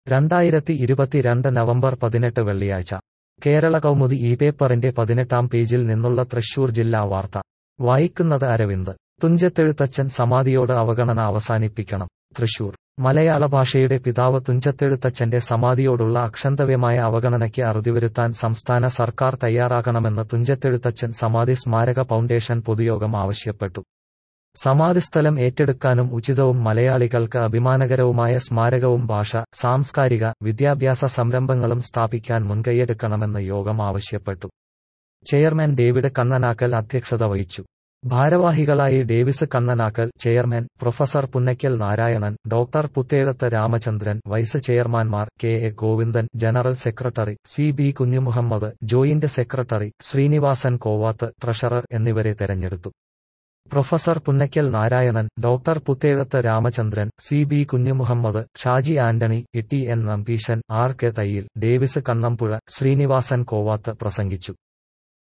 രണ്ടായിരത്തി ഇരുപത്തിരണ്ട് നവംബർ പതിനെട്ട് വെള്ളിയാഴ്ച കേരള കൗമുദി ഈ പേപ്പറിന്റെ പതിനെട്ടാം പേജിൽ നിന്നുള്ള തൃശൂർ ജില്ലാ വാർത്ത വായിക്കുന്നത് അരവിന്ദ് തുഞ്ചത്തെഴുത്തച്ഛൻ സമാധിയോട് അവഗണന അവസാനിപ്പിക്കണം തൃശൂർ മലയാള ഭാഷയുടെ പിതാവ് തുഞ്ചത്തെഴുത്തച്ഛന്റെ സമാധിയോടുള്ള അക്ഷന്തവ്യമായ അവഗണനയ്ക്ക് അറുതിവരുത്താൻ സംസ്ഥാന സർക്കാർ തയ്യാറാകണമെന്ന് തുഞ്ചത്തെഴുത്തച്ഛൻ സമാധി സ്മാരക ഫൗണ്ടേഷൻ പൊതുയോഗം ആവശ്യപ്പെട്ടു സമാധിസ്ഥലം ഏറ്റെടുക്കാനും ഉചിതവും മലയാളികൾക്ക് അഭിമാനകരവുമായ സ്മാരകവും ഭാഷ സാംസ്കാരിക വിദ്യാഭ്യാസ സംരംഭങ്ങളും സ്ഥാപിക്കാൻ മുൻകൈയെടുക്കണമെന്ന് യോഗം ആവശ്യപ്പെട്ടു ചെയർമാൻ ഡേവിഡ് കണ്ണനാക്കൽ അധ്യക്ഷത വഹിച്ചു ഭാരവാഹികളായി Davis Kannanakkal chairman professor Punnakkal Narayanan doctor Puthezhath Ramachandran vice ചെയർമാൻമാർ K A Govindan general secretary C B Kunjumuhammed joint secretary Sreenivasan Kovath treasurer എന്നിവരെ തെരഞ്ഞെടുത്തു professor Punnakkal Narayanan doctor Puthezhath Ramachandran C B Kunjumuhammed Shaji Antony E T N Nambeesan R K Thayyil Davis Kannampuzha Sreenivasan Kovath പ്രസംഗിച്ചു